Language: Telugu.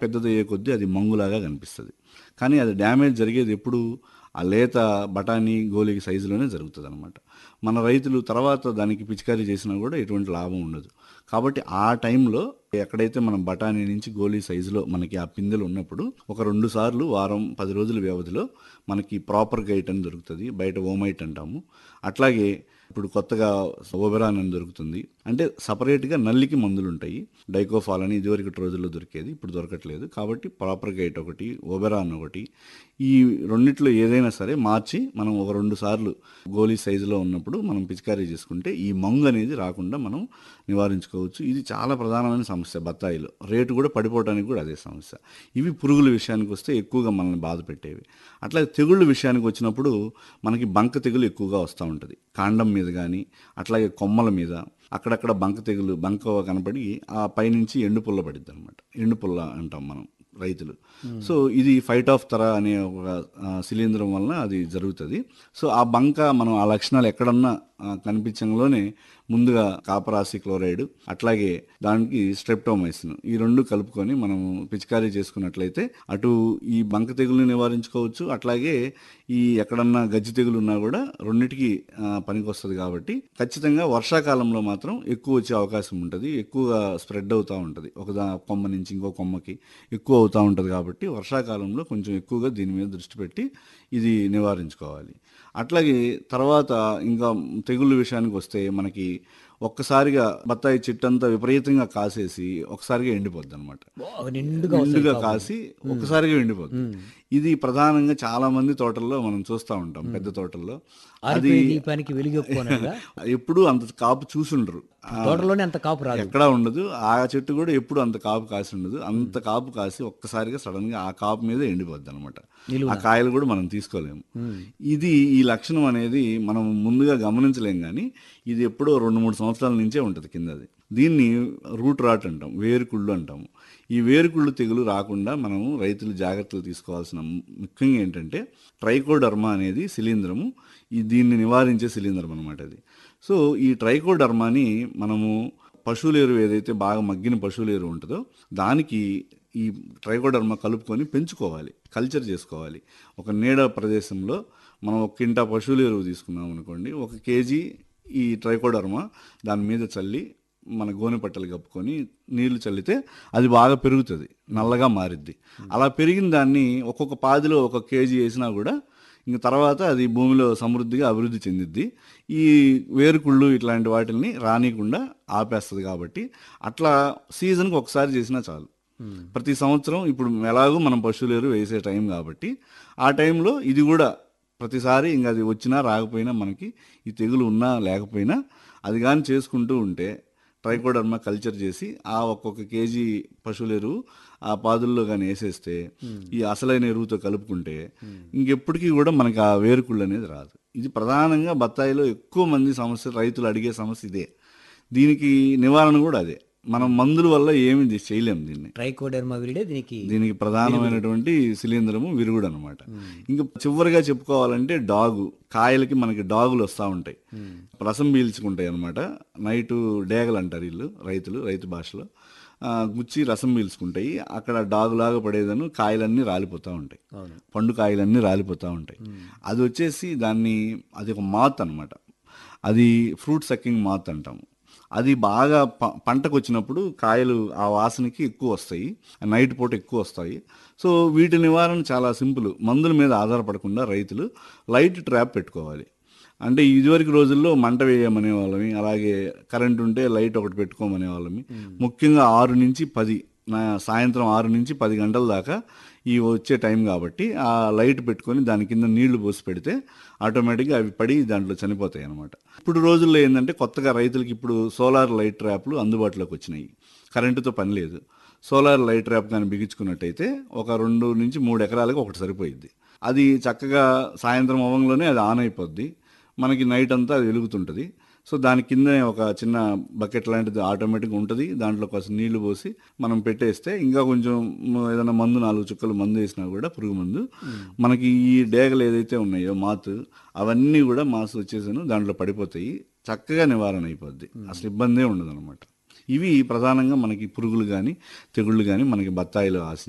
పెద్దదయ్యే కొద్దీ అది మంగులాగా కనిపిస్తుంది కానీ అది డ్యామేజ్ జరిగేది ఎప్పుడు ఆ లేత బఠానీ గోలి సైజులోనే జరుగుతుంది అనమాట మన రైతులు తర్వాత దానికి పిచికారీ చేసినా కూడా ఎటువంటి లాభం ఉండదు కాబట్టి ఆ టైంలో ఎక్కడైతే మనం బఠానీ నుంచి గోలీ సైజులో మనకి ఆ పిందెలు ఉన్నప్పుడు ఒక రెండు సార్లు వారం పది రోజుల వ్యవధిలో మనకి ప్రాపర్ గైట్ అని దొరుకుతుంది బయట ఓమైట్ అంటాము అట్లాగే ఇప్పుడు కొత్తగా ఓబెరాన్ అని దొరుకుతుంది అంటే సపరేట్గా నల్లికి మందులు ఉంటాయి డైకోఫాల్ అని ఇదివరకు రోజుల్లో దొరికేది ఇప్పుడు దొరకట్లేదు కాబట్టి ప్రాపర్ గైట్ ఒకటి ఓబెరాన్ ఒకటి ఈ రెండిట్లో ఏదైనా సరే మార్చి మనం ఒక రెండు సార్లు గోలీ సైజులో ఉన్నప్పుడు మనం పిచికారీ చేసుకుంటే ఈ మంగు అనేది రాకుండా మనం నివారించుకోవచ్చు ఇది చాలా ప్రధానమైన సమస్య బత్తాయిలో రేటు కూడా పడిపోవడానికి కూడా అదే సమస్య ఇవి పురుగుల విషయానికి వస్తే ఎక్కువగా మనల్ని బాధ పెట్టేవి అట్లా తెగుళ్ళ విషయానికి వచ్చినప్పుడు మనకి బంక తెగులు ఎక్కువగా వస్తూ ఉంటుంది కాండం మీద కానీ అట్లాగే కొమ్మల మీద అక్కడక్కడ బంక తెగులు బంక కనపడి ఆ పైనుంచి ఎండు పుల్ల పడిద్ది అనమాట ఎండు పుల్ల అంటాం మనం రైతులు సో ఇది ఫైట్ ఆఫ్ తర అనే ఒక ఆ, శిలీంధ్రం వలన అది జరుగుతుంది సో ఆ బంక మనం ఆ లక్షణాలు ఎక్కడన్నా ఆ, కనిపించంలోనే ముందుగా కాపరాసి క్లోరైడ్ అట్లాగే దానికి స్ట్రెప్టోమైసిన్ ఈ రెండు కలుపుకొని మనం పిచికారీ చేసుకున్నట్లయితే అటు ఈ బంక తెగులు నివారించుకోవచ్చు అట్లాగే ఈ ఎక్కడన్నా గజ్జి తెగులు ఉన్నా కూడా రెండిటికి పనికి వస్తుంది కాబట్టి ఖచ్చితంగా వర్షాకాలంలో మాత్రం ఎక్కువ వచ్చే అవకాశం ఉంటుంది ఎక్కువగా స్ప్రెడ్ అవుతూ ఉంటుంది ఒక దా కొమ్మ నుంచి ఇంకో కొమ్మకి ఎక్కువ అవుతూ ఉంటుంది కాబట్టి వర్షాకాలంలో కొంచెం ఎక్కువగా దీని మీద దృష్టి పెట్టి ఇది నివారించుకోవాలి అట్లాగే తర్వాత ఇంకా తెగుళ్ళ విషయానికి వస్తే మనకి ఒక్కసారిగా బత్తాయి చెట్టు అంతా విపరీతంగా కాసేసి ఒకసారిగా ఎండిపోద్ది అనమాట బాగా నిండుగా నిండుగా కాసి ఒక్కసారిగా ఎండిపోద్ది ఇది ప్రధానంగా చాలా మంది తోటల్లో మనం చూస్తూ ఉంటాం పెద్ద తోటల్లో అది ఆరిపోయే దీపానికి వెలుగొప్పుకోనగా ఎప్పుడు అంత కాపు చూసుండరు ఆ, తోటలోనే అంత కాపు రాదు ఎక్కడా ఉండదు ఆ చెట్టు కూడా ఎప్పుడు అంత కాపు కాసి ఉండదు అంత కాపు కాసి ఒక్కసారిగా సడన్ గా ఆ కాపు మీద ఎండిపోద్ది అనమాట ఆ కాయలు కూడా మనం తీసుకోలేము ఇది ఈ లక్షణం అనేది మనం ముందుగా గమనించలేం కానీ ఇది ఎప్పుడో రెండు మూడు సంవత్సరాల నుంచే ఉంటుంది కిందది దీన్ని రూట్ రాట్ అంటాం వేరుకుళ్ళు అంటాము ఈ వేరుకుళ్ళు తెగులు రాకుండా మనము రైతులు జాగ్రత్తలు తీసుకోవాల్సిన ముఖ్యంగా ఏంటంటే ట్రైకోడర్మా అనేది శిలీంధ్రము ఈ దీన్ని నివారించే శిలీంధ్రం అనమాట అది సో ఈ ట్రైకోడర్మాని మనము పశువుల ఎరువు ఏదైతే బాగా మగ్గిన పశువుల ఎరువు ఉంటుందో దానికి ఈ ట్రైకోడర్మా కలుపుకొని పెంచుకోవాలి కల్చర్ చేసుకోవాలి ఒక నీడ ప్రదేశంలో మనం ఒక కింటా పశువుల ఎరువు తీసుకున్నాం అనుకోండి ఒక కేజీ ఈ ట్రైకోడర్మా దాని మీద చల్లి మన గోనె పట్టలు కప్పుకొని నీళ్లు చల్లితే అది బాగా పెరుగుతుంది నల్లగా మారిద్ది అలా పెరిగిన దాన్ని ఒక్కొక్క పాదిలో ఒక కేజీ వేసినా కూడా ఇంక తర్వాత అది భూమిలో సమృద్ధిగా అభివృద్ధి చెందిద్ది ఈ వేరుకుళ్ళు ఇట్లాంటి వాటిని రానియకుండా ఆపేస్తుంది కాబట్టి అట్లా సీజన్కి ఒకసారి చేసినా చాలు ప్రతి సంవత్సరం ఇప్పుడు ఎలాగో మనం పశువులేరు వేసే టైం కాబట్టి ఆ టైంలో ఇది కూడా ప్రతిసారి ఇంకా అది వచ్చినా రాకపోయినా మనకి ఈ తెగులు ఉన్నా లేకపోయినా అది కానీ చేసుకుంటూ ఉంటే ట్రైకోడర్మా కల్చర్ చేసి ఆ ఒక్కొక్క కేజీ పశువుల ఎరువు ఆ పాదుల్లో కానీ వేసేస్తే ఈ అసలైన ఎరువుతో కలుపుకుంటే ఇంకెప్పటికీ కూడా మనకి ఆ వేరుకుళ్ళు అనేది రాదు ఇది ప్రధానంగా బత్తాయిలో ఎక్కువ మంది సమస్య రైతులు అడిగే సమస్య ఇదే దీనికి నివారణ కూడా అదే మనం మందుల వల్ల ఏమి ది- చేయలేం దీన్ని ట్రైకోడెర్మా విరిడే దీనికి దీనికి ప్రధానమైనటువంటి శిలీంధ్రము విరుగుడు అనమాట ఇంకా చివరిగా చెప్పుకోవాలంటే డాగు కాయలకి మనకి డాగులు వస్తూ ఉంటాయి రసం పీల్చుకుంటాయి అనమాట నైట్ డేగలు అంటారు వీళ్ళు రైతులు రైతు భాషలో ఆ, గుచ్చి రసం పీల్చుకుంటాయి అక్కడ డాగులాగా పడేదను కాయలన్నీ రాలిపోతూ ఉంటాయి అవును పండు కాయలన్నీ రాలిపోతూ ఉంటాయి అది వచ్చేసి దాన్ని అది ఒక మాత్ అనమాట అది ఫ్రూట్ సక్కింగ్ మాత్ అంటాము అది బాగా ప- పంటకు వచ్చినప్పుడు కాయలు ఆ వాసనకి ఎక్కువ వస్తాయి నైట్ పూట ఎక్కువ వస్తాయి సో వీటి నివారణ చాలా సింపుల్ మందుల మీద ఆధారపడకుండా రైతులు లైట్ ట్రాప్ పెట్టుకోవాలి అంటే ఇదివరకు రోజుల్లో మంట వేయమనే వాళ్ళమి అలాగే కరెంట్ ఉంటే లైట్ ఒకటి పెట్టుకోమనే వాళ్ళమి ముఖ్యంగా ఆరు నుంచి పది నా సాయంత్రం ఆరు నుంచి పది గంటల దాకా ఈ వచ్చే టైం కాబట్టి ఆ లైట్ పెట్టుకొని దాని కింద నీళ్లు పోసి పెడితే ఆటోమేటిక్గా అవి పడి దాంట్లో చనిపోతాయి అనమాట ఇప్పుడు రోజుల్లో ఏంటంటే కొత్తగా రైతులకి ఇప్పుడు సోలార్ లైట్ ట్రాప్లు అందుబాటులోకి వచ్చినాయి కరెంటుతో పని లేదు సోలార్ లైట్ ట్రాప్ కానీ బిగించుకున్నట్టయితే ఒక రెండు నుంచి మూడు ఎకరాలకు ఒకటి సరిపోయిద్ది అది చక్కగా సాయంత్రం అవ్వంలోనే అది ఆన్ అయిపోద్ది మనకి నైట్ అంతా అది వెలుగుతుంటుంది సో దాని కింద ఒక చిన్న బకెట్ లాంటిది ఆటోమేటిక్గా ఉంటుంది దాంట్లో కొంచెం నీళ్లు పోసి మనం పెట్టేస్తే ఇంకా కొంచెం మ- ఏదైనా మందు నాలుగు చుక్కలు మందు వేసినా కూడా పురుగు మందు మనకి ఈ డేగలు ఏదైతే ఉన్నాయో మాతు అవన్నీ కూడా మాసు వచ్చేసాను దాంట్లో పడిపోతాయి చక్కగా నివారణ అయిపోద్ది అసలు ఇబ్బందే ఉండదు ఇవి ప్రధానంగా మనకి పురుగులు కానీ తెగుళ్ళు కానీ మనకి బత్తాయిలో ఆశించాయి